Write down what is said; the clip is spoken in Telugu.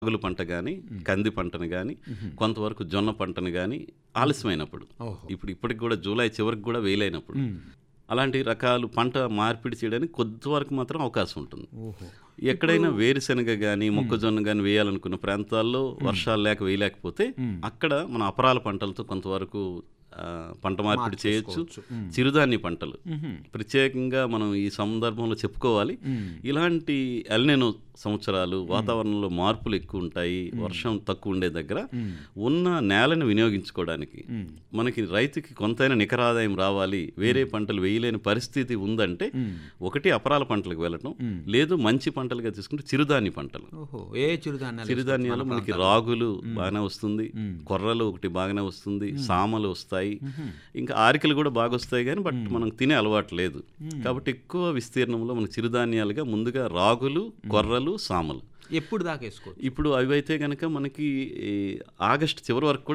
రాగుల పంట కానీ కంది పంటను కానీ కొంతవరకు జొన్న పంటను కానీ ఆలస్యమైనప్పుడు ఓహో ఇప్పుడు ఇప్పటికి కూడా జూలై చివరికి కూడా వేలైనప్పుడు అలాంటి రకాలు పంట మార్పిడి చేయడానికి కొంతవరకు మాత్రం అవకాశం ఉంటుంది ఓహో ఎక్కడైనా వేరుశనగ కానీ మొక్కజొన్న కానీ వేయాలనుకున్న ప్రాంతాల్లో వర్షాలు లేక వేయలేకపోతే అక్కడ మన అపరాల పంటలతో కొంతవరకు ఆ, పంట మార్పిడి చేయొచ్చు చిరుధాన్య పంటలు ప్రత్యేకంగా మనం ఈ సందర్భంలో చెప్పుకోవాలి ఇలాంటి ఎల్నెనో సంవత్సరాలు వాతావరణంలో మార్పులు ఎక్కువ ఉంటాయి వర్షం తక్కువ ఉండే దగ్గర ఉన్న నేలను వినియోగించుకోవడానికి మనకి రైతుకి కొంతైనా నికర ఆదాయం రావాలి వేరే పంటలు వేయలేని పరిస్థితి ఉందంటే ఒకటి అపరాల పంటలకు వెళ్ళటం లేదు మంచి పంటలుగా తీసుకుంటే చిరుధాన్య పంటలు ఓహో ఏ చిరుధాన్యాలు చిరుధాన్యాలు మనకి రాగులు బాగానే వస్తుంది కొర్రలు ఒకటి బాగానే వస్తుంది సామలు వస్తాయి ఇంకా ఆరికలు కూడా బాగా వస్తాయి కానీ బట్ మనం తినే అలవాటు లేదు కాబట్టి ఎక్కువ విస్తీర్ణంలో మనకి చిరుధాన్యాలుగా ముందుగా రాగులు కొర్రలు సామలు ఎప్పుడు దాకా వేసుకోవచ్చు ఇప్పుడు అవి అయితే కనుక మనకి ఈ ఆగస్ట్ చివరి వరకు కూడా